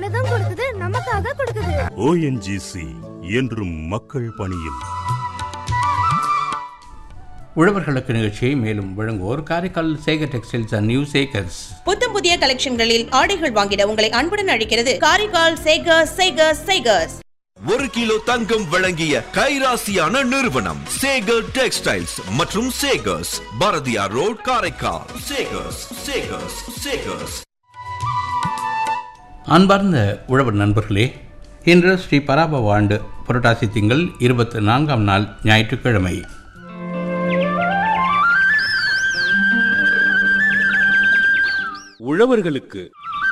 நல்லதும் கொடுக்குது நமக்காக கொடுக்குது ஓஎன்ஜிசி என்றும் மக்கள் பணியில் உழவர்களுக்கு நிகழ்ச்சியை மேலும் வழங்குவோர் Karaikal Sekar textiles and new Sekars புத்தம் புதிய கலெக்ஷன்களில் ஆடைகள் வாங்கிட உங்களை அன்புடன் அழைக்கிறது காரைக்கால் சேகர்ஸ் சேகர்ஸ் சேகர்ஸ் ஒரு கிலோ தங்கம் வழங்கிய கைராசியான நிறுவனம் சேகர் டெக்ஸ்டைல்ஸ் மற்றும் சேகர்ஸ் பாரதியார் ரோட் காரைக்கால் சேகர்ஸ் சேகர்ஸ் சேகர்ஸ் அன்பார்ந்த உழவர் நண்பர்களே இன்று ஸ்ரீ பராபவ ஆண்டு புரட்டாசி திங்கள் இருபத்தி நான்காம் நாள் ஞாயிற்றுக்கிழமை உழவர்களுக்கு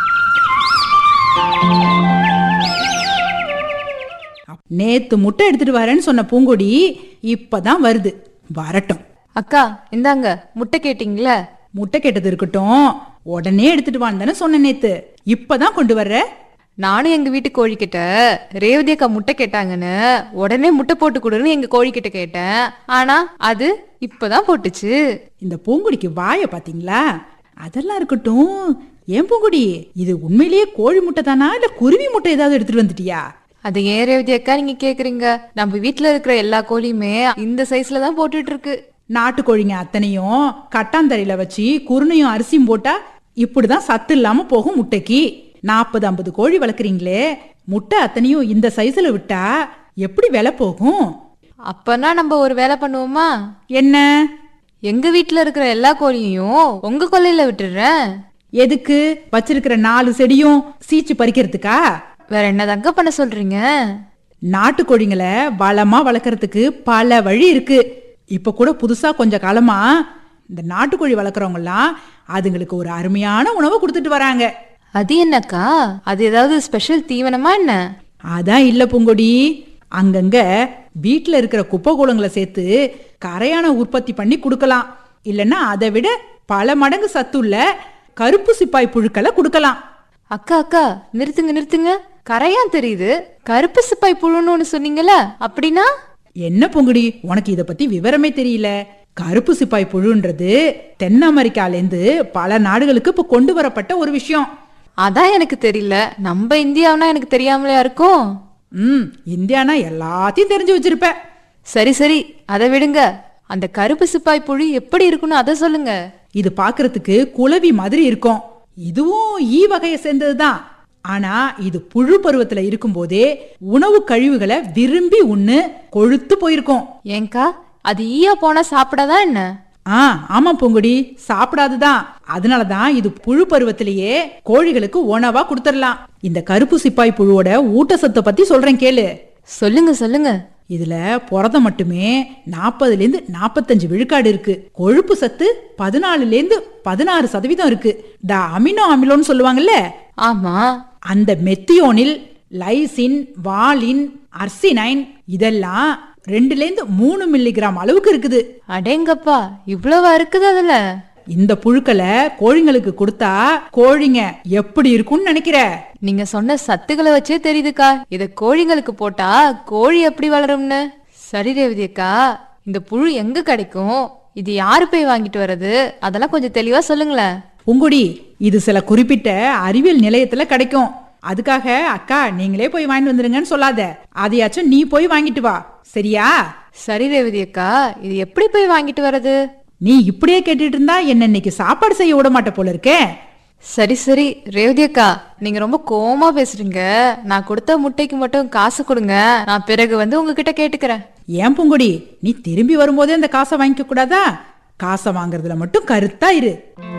நேத்து முட்டை எடுத்துட்டு வரேன்னு சொன்ன பூங்கொடி இப்பதான் வருது வரட்டும் அக்கா இந்தாங்க முட்டை கேட்டிங்களே முட்டை கேட்டது இருக்கட்டும் உடனே எடுத்துட்டு வான்னு தானே சொன்ன நேத்து இப்பதான் கொண்டு வர்ற நானும் எங்க வீட்டு கோழிக்கிட்ட ரேவதி அக்கா முட்டை கேட்டாங்கன்னு உடனே முட்டை போட்டு கொடுன்னு எங்க கோழிக்கிட்ட கேட்டேன் ஆனா அது இப்பதான் போட்டுச்சு இந்த பூங்குடிக்கு வாய பாத்தீங்களா அதெல்லாம் இருக்கட்டும் ஏன் பூங்குடி இது உண்மையிலேயே கோழி முட்டை தானா இல்ல குருவி முட்டை ஏதாவது எடுத்துட்டு வந்துட்டியா அது ஏன் ரேவதி அக்கா நீங்க கேக்குறீங்க நம்ம வீட்ல இருக்கிற எல்லா கோழியுமே இந்த சைஸ்ல தான் போட்டுட்டு இருக்கு நாட்டுக்கோழிங்க அத்தனையும் கட்டாந்தரையில வச்சு குருணையும் அரிசியும் போட்டா இப்படிதான் சத்து இல்லாம போகும் முட்டைக்கு நாற்பது ஐம்பது கோழி வளர்க்குறீங்களே முட்டை அத்தனையும் இந்த சைஸ்ல விட்டா எப்படி விலை போகும் அப்பனா நம்ம ஒரு வேலை பண்ணுவோமா என்ன எங்க வீட்ல இருக்கிற எல்லா கோழியையும் உங்க கொல்லையில விட்டுடுறேன் எதுக்கு வச்சிருக்கிற நாலு செடியும் சீச்சு பறிக்கிறதுக்கா வேற என்ன தங்க பண்ண சொல்றீங்க நாட்டுக்கோழிங்களை வளமா வளர்க்கறதுக்கு பல வழி இருக்கு இப்ப கூட புதுசா கொஞ்ச காலமா இந்த நாட்டுக்கோழி வளர்க்குறவங்கலாம் அதுங்களுக்கு ஒரு அருமையான உணவை கொடுத்துட்டு வராங்க அது என்னக்கா அது ஏதாவது ஸ்பெஷல் தீவனமா என்ன அதான் இல்ல பூங்கொடி அங்கங்க வீட்ல இருக்கிற குப்பை கூலங்களை சேர்த்து கரையான உற்பத்தி பண்ணி கொடுக்கலாம் இல்லைன்னா அதை விட பல மடங்கு சத்துள்ள கருப்பு சிப்பாய் புழுக்களை கொடுக்கலாம் அக்கா அக்கா நிறுத்துங்க நிறுத்துங்க கரையான் தெரியுது கருப்பு சிப்பாய் புழுன்னு ஒண்ணு சொன்னீங்கல்ல அப்படின்னா என்ன பொங்குடி உனக்கு இத பத்தி விவரமே தெரியல கருப்பு சிப்பாய் புழுன்றது தென் அமெரிக்காலேருந்து பல நாடுகளுக்கு இப்ப கொண்டு வரப்பட்ட ஒரு விஷயம் அதான் எனக்கு தெரியல நம்ம இந்தியாவுனா எனக்கு தெரியாமலையா இருக்கும் ம் இந்தியானா எல்லாத்தையும் தெரிஞ்சு வச்சிருப்ப சரி சரி அதை விடுங்க அந்த கருப்பு சிப்பாய் புழு எப்படி இருக்குன்னு அதை சொல்லுங்க இது பார்க்கிறதுக்கு குளவி மாதிரி இருக்கும் இதுவும் ஈ வகையை சேர்ந்ததுதான் ஆனா இது புழு பருவத்துல இருக்கும்போதே உணவு கழிவுகளை விரும்பி உண்ணு கொழுத்து போயிருக்கும் ஏங்கா அது ஈயா போனா சாப்பிடாதான் என்ன ஆ ஆமா பூங்குடி சாப்பிடாதுதான் அதனாலதான் இது புழு பருவத்திலேயே கோழிகளுக்கு உணவா கொடுத்துடலாம் இந்த கருப்பு சிப்பாய் புழுவோட ஊட்டச்சத்தை பத்தி சொல்றேன் கேளு சொல்லுங்க சொல்லுங்க இதுல புரதம் மட்டுமே நாற்பதுல இருந்து நாற்பத்தஞ்சு விழுக்காடு இருக்கு கொழுப்பு சத்து பதினாலுல இருந்து பதினாறு சதவீதம் இருக்கு த அமினோ அமிலோன்னு சொல்லுவாங்கல்ல ஆமா அந்த மெத்தியோனில் லைசின் வாலின் அர்சினைன் இதெல்லாம் ரெண்டுல இருந்து மூணு மில்லிகிராம் அளவுக்கு இருக்குது அடேங்கப்பா இவ்வளவா இருக்குது அதுல இந்த புழுக்களை கோழிங்களுக்கு கொடுத்தா கோழிங்க எப்படி இருக்கும்னு நினைக்கிற நீங்க சொன்ன சத்துக்களை வச்சே தெரியுதுக்கா இத கோழிங்களுக்கு போட்டா கோழி எப்படி வளரும்னு சரி ரேவதி அக்கா இந்த புழு எங்க கிடைக்கும் இது யாரு போய் வாங்கிட்டு வர்றது அதெல்லாம் கொஞ்சம் தெளிவா சொல்லுங்களேன் பூங்குடி இது சில குறிப்பிட்ட அறிவியல் நிலையத்துல கிடைக்கும் அதுக்காக அக்கா நீங்களே போய் வாங்கிட்டு வந்துருங்கன்னு சொல்லாத அதையாச்சும் நீ போய் வாங்கிட்டு வா சரியா சரி ரேவதி அக்கா இது எப்படி போய் வாங்கிட்டு வர்றது நீ இப்படியே கேட்டுட்டு இருந்தா என்ன இன்னைக்கு சாப்பாடு செய்ய விட மாட்ட போல இருக்கே சரி சரி ரேவதி அக்கா நீங்க ரொம்ப கோவமா பேசுறீங்க நான் கொடுத்த முட்டைக்கு மட்டும் காசு கொடுங்க நான் பிறகு வந்து உங்ககிட்ட கேட்டுக்கிறேன் ஏன் பூங்குடி நீ திரும்பி வரும்போதே அந்த காசை வாங்கிக்க கூடாதா காசை வாங்குறதுல மட்டும் கருத்தா இரு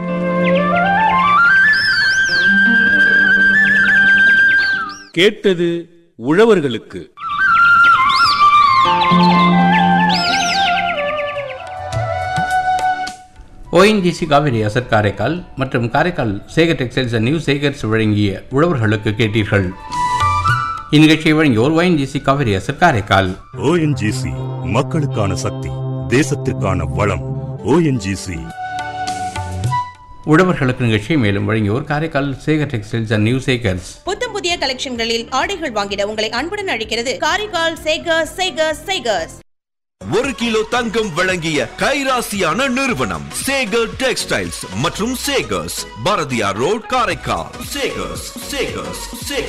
கேட்டது உழவர்களுக்கு ஓஎன்ஜிசி காவிரி அசர் காரைக்கால் மற்றும் Karaikal Sekar textiles and new Sekars வழங்கிய உழவர்களுக்கு கேட்டீர்கள் இந்நிகழ்ச்சியை வழங்கியோர் ஓஎன்ஜிசி காவிரி அசர் காரைக்கால் ஓஎன்ஜிசி மக்களுக்கான சக்தி தேசத்திற்கான வளம் ஓஎன்ஜிசி உழவர்களுக்கு நிகழ்ச்சியை மேலும் வழங்கியோர் Karaikal Sekar textiles and new Sekars புத்தம் புதிய கலெக்ஷன்களில் ஆடைகள் வாங்கிட உங்களை அன்புடன் அழைக்கிறது காரைக்கால் சேகர்ஸ் சேகர்ஸ் சேகர்ஸ் ஒரு கிலோ தங்கம் வழங்கிய கைராசியான நிறுவனம் சேகர் டெக்ஸ்டைல்ஸ் மற்றும் சேகர்ஸ் பாரதியார் ரோட் காரைக்கால் சேகர்ஸ் சேகர்ஸ் சேகர்ஸ்